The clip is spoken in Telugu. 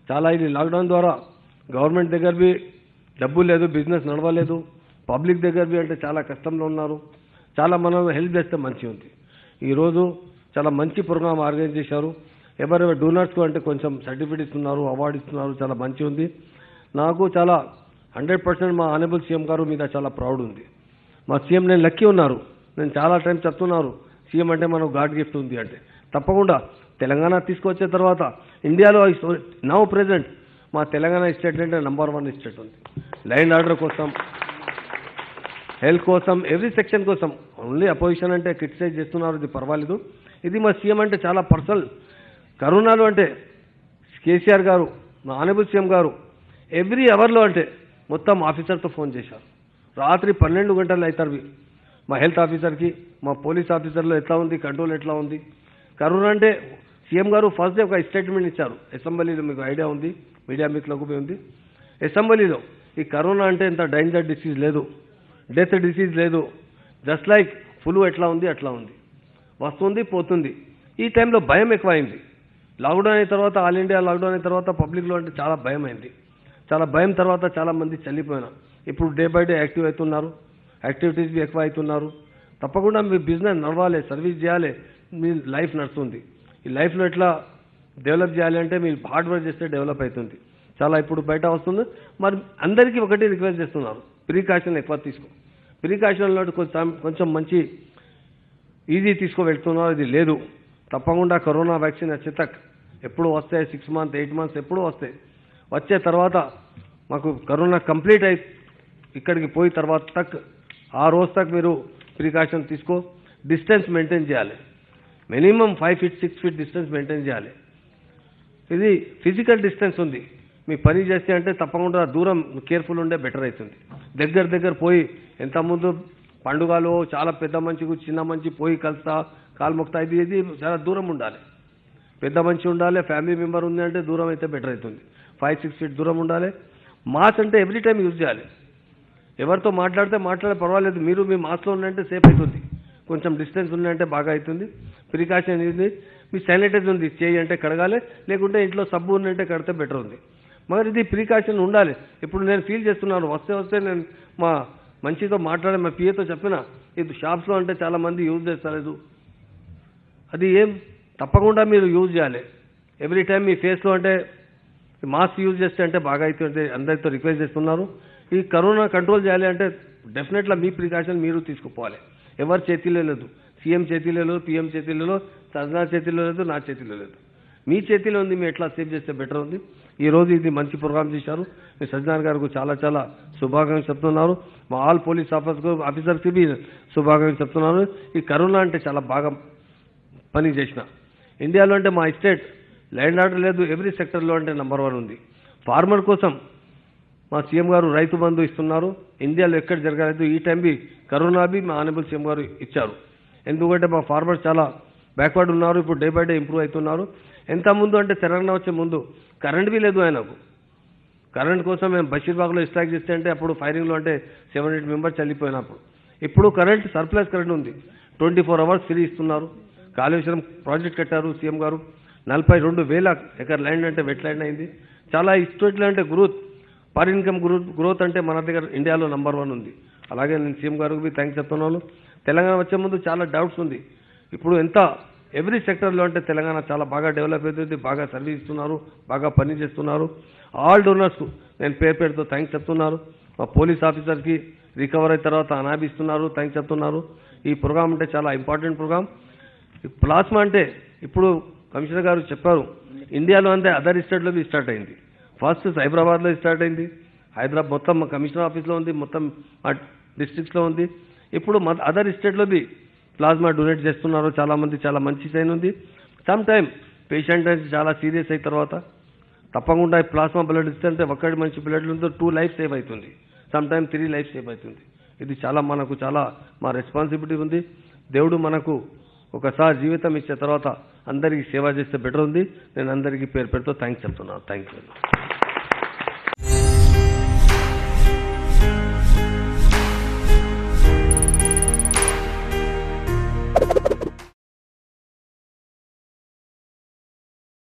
చాలా ఇది లాక్డౌన్ ద్వారా గవర్నమెంట్ దగ్గర బి డబ్బు లేదు బిజినెస్ నడవలేదు పబ్లిక్ దగ్గర బి అంటే చాలా కష్టంలో ఉన్నారు చాలా మనం హెల్ప్ చేస్తే మంచిగా ఉంది ఈరోజు చాలా మంచి ప్రోగ్రామ్ ఆర్గనైజ్ చేశారు ఎవరెవరు డోనర్స్కు అంటే కొంచెం సర్టిఫికేట్ ఇస్తున్నారు అవార్డు ఇస్తున్నారు చాలా మంచిగా ఉంది నాకు చాలా హండ్రెడ్ పర్సెంట్ మా ఆనరబుల్ సీఎం గారు మీద చాలా ప్రౌడ్ ఉంది మా సీఎం నేను లక్కీ ఉన్నారు నేను చాలా టైం చెప్తున్నారు సీఎం అంటే మనకు గాడ్ గిఫ్ట్ ఉంది అంటే తప్పకుండా తెలంగాణ తీసుకొచ్చే తర్వాత ఇండియాలో నౌ ప్రెసెంట్ మా తెలంగాణ స్టేట్ అంటే నంబర్ వన్ స్టేట్ ఉంది లైన్ ఆర్డర్ కోసం హెల్త్ కోసం ఎవ్రీ సెక్షన్ కోసం ఓన్లీ అపోజిషన్ అంటే క్రిటిసైజ్ చేస్తున్నారు ఇది పర్వాలేదు ఇది మా సీఎం అంటే చాలా పర్సనల్ కరోనాలో అంటే కేసీఆర్ గారు మా ఆనబుల్ సీఎం గారు ఎవ్రీ అవర్లో అంటే మొత్తం ఆఫీసర్తో ఫోన్ చేశారు రాత్రి పన్నెండు గంటలు అవుతారు ఇవి. మా హెల్త్ ఆఫీసర్కి మా పోలీస్ ఆఫీసర్లో ఎట్లా ఉంది కంట్రోల్ ఎట్లా ఉంది కరోనా అంటే సీఎం గారు ఫస్ట్ డే ఒక స్టేట్మెంట్ ఇచ్చారు అసెంబ్లీలో మీకు ఐడియా ఉంది మీడియా మీకులోకి పోయి ఉంది అసెంబ్లీలో ఈ కరోనా అంటే ఇంత డేంజర్ డిసీజ్ లేదు డెత్ డిసీజ్ లేదు జస్ట్ లైక్ ఫ్లూ ఎట్లా ఉంది అట్లా ఉంది వస్తుంది పోతుంది ఈ టైంలో భయం ఎక్కువైంది లాక్డౌన్ అయిన తర్వాత ఆల్ ఇండియా లాక్డౌన్ అయిన తర్వాత పబ్లిక్లో అంటే చాలా భయం అయింది చాలా భయం తర్వాత చాలా మంది చల్లిపోయినా ఇప్పుడు డే బై డే యాక్టివ్ అవుతున్నారు యాక్టివిటీస్ బి ఎక్కువ అవుతున్నారు తప్పకుండా మీ బిజినెస్ నడవాలి సర్వీస్ చేయాలి మీ లైఫ్ నడుస్తుంది ఈ లైఫ్లో ఎట్లా డెవలప్ చేయాలి అంటే మీరు హార్డ్ వర్క్ చేస్తే డెవలప్ అవుతుంది చాలా ఇప్పుడు బయట వస్తుంది మరి అందరికీ ఒకటి రిక్వెస్ట్ చేస్తున్నారు ప్రికాషన్ ఎక్కువ తీసుకో ప్రికాషన్లో కొంచెం కొంచెం మంచి ఈజీ తీసుకో వెళ్తున్నారు ఇది లేదు తప్పకుండా కరోనా వ్యాక్సిన్ వచ్చే తక్ ఎప్పుడు వస్తాయి సిక్స్ మంత్ ఎయిట్ మంత్స్ ఎప్పుడు వస్తాయి వచ్చే తర్వాత మాకు కరోనా కంప్లీట్ అయి ఇక్కడికి పోయి తర్వాత తక్ ఆ రోజు తక్ మీరు ప్రికాషన్ తీసుకో డిస్టెన్స్ మెయింటైన్ చేయాలి minimum five feet six feet distance maintain చేయాలి ఇది ఫిజికల్ డిస్టెన్స్ ఉంది మీ పని చేస్తే అంటే తప్పకుండా దూరం కేర్ఫుల్ ఉండే బెటర్ అవుతుంది దగ్గర దగ్గర పోయి ఎంత ముందు పండుగలో చాలా పెద్ద మంచికి చిన్న మంచి పోయి కలుస్తా కాలు మొక్తా ఇది ఇది చాలా దూరం ఉండాలి పెద్ద మంచి ఉండాలి ఫ్యామిలీ మెంబర్ ఉంది అంటే దూరం అయితే బెటర్ అవుతుంది ఫైవ్ సిక్స్ ఫీట్ దూరం ఉండాలి మాస్క్ అంటే ఎవ్రీ టైం యూజ్ చేయాలి ఎవరితో మాట్లాడితే మాట్లాడే పర్వాలేదు మీరు మీ మాస్క్లో ఉన్నంటే సేఫ్ అవుతుంది కొంచెం డిస్టెన్స్ ఉన్నంటే బాగా అవుతుంది ప్రికాషన్ ఇది మీ శానిటైజ్ ఉంది చేయి అంటే కడగాలి లేకుంటే ఇంట్లో సబ్బు ఉన్నంటే కడితే బెటర్ ఉంది మరి ఇది ప్రికాషన్ ఉండాలి ఇప్పుడు నేను ఫీల్ చేస్తున్నాను వస్తే వస్తే నేను మా మంచితో మాట్లాడే మా పిఏతో చెప్పిన ఇది షాప్స్లో అంటే చాలా మంది యూజ్ చేస్తలేదు అది ఏం తప్పకుండా మీరు యూజ్ చేయాలి ఎవ్రీ టైం మీ ఫేస్లో అంటే మాస్క్ యూజ్ చేస్తే అంటే బాగా అవుతుంది అందరితో రిక్వెస్ట్ చేస్తున్నారు ఈ కరోనా కంట్రోల్ చేయాలి అంటే డెఫినెట్గా మీ ప్రికాషన్ మీరు తీసుకుపోవాలి ఎవరి చేతిలో లేదు సీఎం చేతిలో లేదు పీఎం చేతిలో లేదు సజ్నా చేతిలో లేదు నా చేతిలో లేదు మీ చేతిలో ఉంది మీరు ఎట్లా సేవ్ చేస్తే బెటర్ ఉంది ఈ రోజు ఇది మంచి ప్రోగ్రామ్ చేశారు మీ సజ్జనార్ గారికి చాలా చాలా శుభాకాంక్షలు చెప్తున్నారు మా ఆల్ పోలీస్ ఆఫీసర్కు ఆఫీసర్స్కి బి శుభాకాంక్షలు చెప్తున్నాను ఈ కరోనా అంటే చాలా బాగా పని చేసిన ఇండియాలో అంటే మా స్టేట్ ల్యాండ్ ఆర్డర్ లేదు ఎవ్రీ సెక్టర్లో అంటే నెంబర్ వన్ ఉంది ఫార్మర్ కోసం మా సీఎం గారు రైతు బంధు ఇస్తున్నారు ఇండియాలో ఎక్కడ జరగలేదు ఈ టైం బి కరోనా బి మా ఆనబుల్ సీఎం గారు ఇచ్చారు ఎందుకంటే మా ఫార్మర్స్ చాలా బ్యాక్వర్డ్ ఉన్నారు ఇప్పుడు డే బై డే ఇంప్రూవ్ అవుతున్నారు ఎంత ముందు అంటే తెలంగాణ వచ్చే ముందు కరెంట్ బి లేదు ఆయనకు కరెంట్ కోసం మేము బషీర్బాగ్లో స్ట్రైక్ చేస్తే అంటే అప్పుడు ఫైరింగ్లో అంటే సెవెన్ ఎయిట్ మెంబర్స్ చల్లిపోయినప్పుడు ఇప్పుడు కరెంట్ సర్ప్లస్ కరెంట్ ఉంది ట్వంటీ ఫోర్ అవర్స్ ఫ్రీ ఇస్తున్నారు కాళేశ్వరం ప్రాజెక్ట్ కట్టారు సీఎం గారు నలభై రెండు వేల ఎకర్ ల్యాండ్ అంటే వెట్ ల్యాండ్ అయింది చాలా స్టేట్లో అంటే growth per income growth growth అంటే మన దగ్గర ఇండియాలో నంబర్ వన్ ఉంది అలాగే నేను సీఎం గారికి థ్యాంక్స్ చెప్తున్నాను తెలంగాణ వచ్చే ముందు చాలా డౌట్స్ ఉంది ఇప్పుడు ఎంత ఎవ్రీ సెక్టర్లో అంటే తెలంగాణ చాలా బాగా డెవలప్ అవుతుంది బాగా సర్వీస్ ఇస్తున్నారు బాగా పని చేస్తున్నారు ఆల్ డోనర్స్కు నేను పేరు పేరుతో థ్యాంక్స్ చెప్తున్నారు మా పోలీస్ ఆఫీసర్కి రికవర్ అయిన తర్వాత అనాభిస్తున్నారు థ్యాంక్స్ చెప్తున్నారు ఈ ప్రోగ్రామ్ అంటే చాలా ఇంపార్టెంట్ ప్రోగ్రామ్ ఈ ప్లాస్మా అంటే ఇప్పుడు కమిషనర్ గారు చెప్పారు ఇండియాలో అంటే అదర్ స్టేట్లో బి స్టార్ట్ అయింది ఫస్ట్ సైబరాబాద్లో స్టార్ట్ అయింది హైదరాబాద్ మొత్తం మా కమిషనర్ ఆఫీస్లో ఉంది మొత్తం మా డిస్ట్రిక్ట్స్లో ఉంది ఇప్పుడు అదర్ స్టేట్లో బి ప్లాస్మా డొనేట్ చేస్తున్నారు చాలా మంది చాలా మంచి సైన్ ఉంది సమ్ టైమ్ పేషెంట్ అయితే చాలా సీరియస్ అయిన తర్వాత తప్పకుండా ఈ ప్లాస్మా బ్లడ్ ఇస్తే ఒక్కడి మంచి బ్లడ్ ఉందో టూ లైఫ్ సేవ్ అవుతుంది some time three life save అవుతుంది ఇది చాలా మనకు చాలా మా రెస్పాన్సిబిలిటీ ఉంది దేవుడు మనకు ఒకసారి జీవితం ఇచ్చే తర్వాత అందరికీ సేవ చేస్తే బెటర్ ఉంది నేను అందరికీ పేరు పేరుతో థ్యాంక్స్ చెప్తున్నాను థ్యాంక్ యూ